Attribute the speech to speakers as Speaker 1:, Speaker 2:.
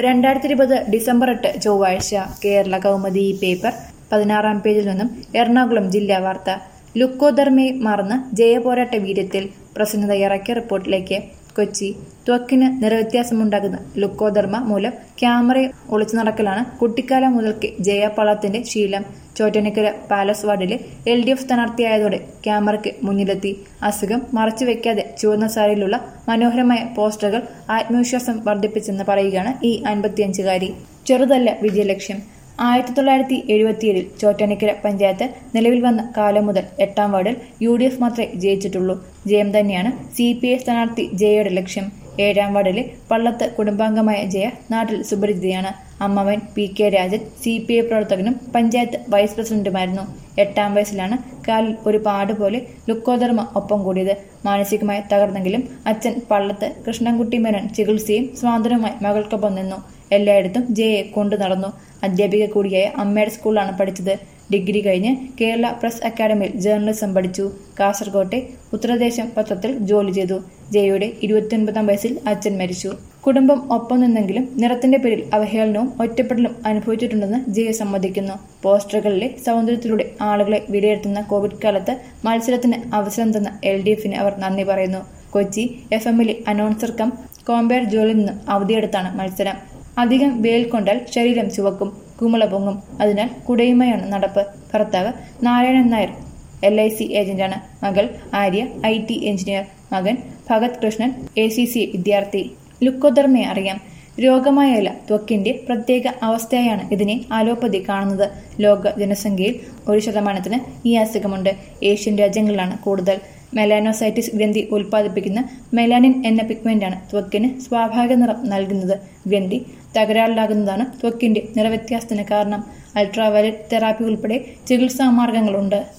Speaker 1: രണ്ടായിരത്തി ഇരുപത് ഡിസംബർ എട്ട് ചൊവ്വാഴ്ച കേരള കൗമുദി പേപ്പർ പതിനാറാം പേജിൽ നിന്നും എറണാകുളം ജില്ലാ വാർത്ത ലുക്കോധർമ്മയെ മറന്ന് ജയപോരാട്ട വീര്യത്തിൽ പ്രസന്ന തയ്യാറാക്കിയ റിപ്പോർട്ടിലേക്ക് കൊച്ചി ത്വക്കിന് നിറവ്യത്യാസമുണ്ടാകുന്ന ലുക്കോധർമ്മ മൂലം ക്യാമറയെ ഒളിച്ചു നടക്കലാണ് കുട്ടിക്കാലം മുതൽക്ക് ജയപളത്തിന്റെ ശീലം ചോറ്റനിക്കര പാലസ് വാർഡിലെ എൽ ഡി എഫ് സ്ഥാനാർത്ഥിയായതോടെ ക്യാമറയ്ക്ക് മുന്നിലെത്തി അസുഖം മറച്ചുവെക്കാതെ ചുവന്ന സാരിയിലുള്ള മനോഹരമായ പോസ്റ്ററുകൾ ആത്മവിശ്വാസം വർദ്ധിപ്പിച്ചെന്ന് പറയുകയാണ് ഈ അൻപത്തിയഞ്ചുകാരി ചെറുതല്ല വിജയലക്ഷ്യം ആയിരത്തി തൊള്ളായിരത്തി എഴുപത്തിയേഴിൽ ചോറ്റാനിക്കര പഞ്ചായത്ത് നിലവിൽ വന്ന കാലം മുതൽ എട്ടാം വാർഡിൽ യു ഡി എഫ് മാത്രമേ ജയിച്ചിട്ടുള്ളൂ ജയം തന്നെയാണ് സി പി ഐ സ്ഥാനാർത്ഥി ജയയുടെ ലക്ഷ്യം ഏഴാം വാർഡിലെ പള്ളത്ത് കുടുംബാംഗമായ ജയ നാട്ടിൽ സുപരിചിതയാണ് അമ്മവൻ P K Rajan C P I പ്രവർത്തകനും പഞ്ചായത്ത് വൈസ് പ്രസിഡന്റുമായിരുന്നു എട്ടാം വയസ്സിലാണ് കാലിൽ ഒരു പാട് പോലെ ലുക്കോധർമ്മ ഒപ്പം കൂടിയത് മാനസികമായി തകർന്നെങ്കിലും അച്ഛൻ പള്ളത്ത് കൃഷ്ണൻകുട്ടി മേനോൻ ചികിത്സയും സ്വാതന്ത്ര്യവുമായി മകൾക്കൊപ്പം നിന്നു എല്ലായിടത്തും ജയയെ കൊണ്ടു നടന്നു അധ്യാപിക കൂടിയായ അമ്മയുടെ സ്കൂളിലാണ് പഠിച്ചത് ഡിഗ്രി കഴിഞ്ഞ് കേരള പ്രസ് അക്കാദമിയിൽ ജേർണലിസം പഠിച്ചു കാസർകോട്ടെ ഉത്തരദേശം പത്രത്തിൽ ജോലി ചെയ്തു ജയയുടെ ഇരുപത്തിയൊൻപതാം വയസ്സിൽ അച്ഛൻ മരിച്ചു കുടുംബം ഒപ്പം നിന്നെങ്കിലും നിറത്തിന്റെ പേരിൽ അവഹേളനവും ഒറ്റപ്പെടലും അനുഭവിച്ചിട്ടുണ്ടെന്ന് ജയ സമ്മതിക്കുന്നു പോസ്റ്ററുകളിലെ സൗന്ദര്യത്തിലൂടെ ആളുകളെ വിലയിരുത്തുന്ന കോവിഡ് കാലത്ത് മത്സരത്തിന് അവസരം തന്ന എൽ ഡി എഫിന് അവർ നന്ദി പറയുന്നു കൊച്ചി എഫ് എമ്മിലെ അനൗൺസർ കം കോമ്പയർ ജോലിയിൽ നിന്നും അവധിയെടുത്താണ് മത്സരം അധികം വെയിൽ കൊണ്ടാൽ ശരീരം ചുവക്കും കുമിള പൊങ്ങും അതിനാൽ കുടയുമയാണ് നടപ്പ് ഭർത്താവ് Narayanan Nair L I C ഏജന്റാണ് മകൾ ആര്യ ഐ ടി എഞ്ചിനീയർ മകൻ Bhagath Krishnan A C C വിദ്യാർത്ഥി ലുക്കോധർമ്മയെ അറിയാം രോഗമായല്ല ത്വക്കിന്റെ പ്രത്യേക അവസ്ഥയായാണ് ഇതിനെ അലോപ്പതി കാണുന്നത് ലോക ജനസംഖ്യയിൽ ഒരു ശതമാനത്തിന് ഈ അസുഖമുണ്ട് ഏഷ്യൻ രാജ്യങ്ങളിലാണ് കൂടുതൽ മെലാനോസൈറ്റിസ് ഗ്രന്ഥി ഉൽപ്പാദിപ്പിക്കുന്ന മെലാനിൻ എന്ന പിഗ്മെന്റാണ് ത്വക്കിന് സ്വാഭാവിക നിറം നൽകുന്നത് ഗ്രന്ഥി തകരാറിലാകുന്നതാണ് ത്വക്കിന്റെ നിറവ്യത്യാസത്തിന് കാരണം അൾട്രാവയലറ്റ് തെറാപ്പി ഉൾപ്പെടെ ചികിത്സാ മാർഗങ്ങളുണ്ട്